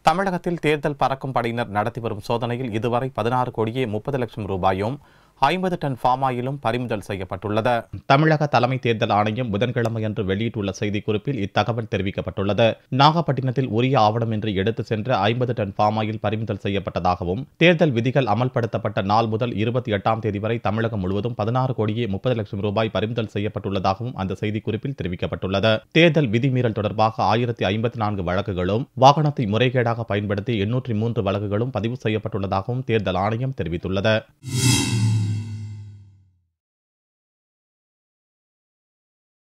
தமிழகத்தில் தேர்தல் பறக்கும் படையினர் நடத்தி வரும் சோதனையில் இதுவரை பதினாறு கோடியே முப்பது லட்சம் ரூபாயும் ஐம்பது டன் ஃபாமாயிலும் பறிமுதல் செய்யப்பட்டுள்ளது தமிழக தலைமை தேர்தல் ஆணையம் புதன்கிழமையன்று வெளியிட்டுள்ள செய்திக்குறிப்பில் இத்தகவல் தெரிவிக்கப்பட்டுள்ளது நாகப்பட்டினத்தில் உரிய ஆவணமின்றி எடுத்து சென்ற ஐம்பது டன் ஃபாமாயில் பறிமுதல் செய்யப்பட்டதாகவும் தேர்தல் விதிகள் அமல்படுத்தப்பட்ட நாள் முதல் இருபத்தி எட்டாம் தேதி வரை தமிழகம் முழுவதும் பதினாறு கோடியே முப்பது லட்சம் ரூபாய் பறிமுதல் செய்யப்பட்டுள்ளதாகவும் அந்த செய்திக்குறிப்பில் தெரிவிக்கப்பட்டுள்ளது தேர்தல் விதிமீறல் தொடர்பாக ஆயிரத்தி ஐம்பத்தி நான்கு வழக்குகளும் வாகனத்தை முறைகேடாக பயன்படுத்தி எண்ணூற்றி மூன்று வழக்குகளும் பதிவு செய்யப்பட்டுள்ளதாகவும் தேர்தல் ஆணையம் தெரிவித்துள்ளது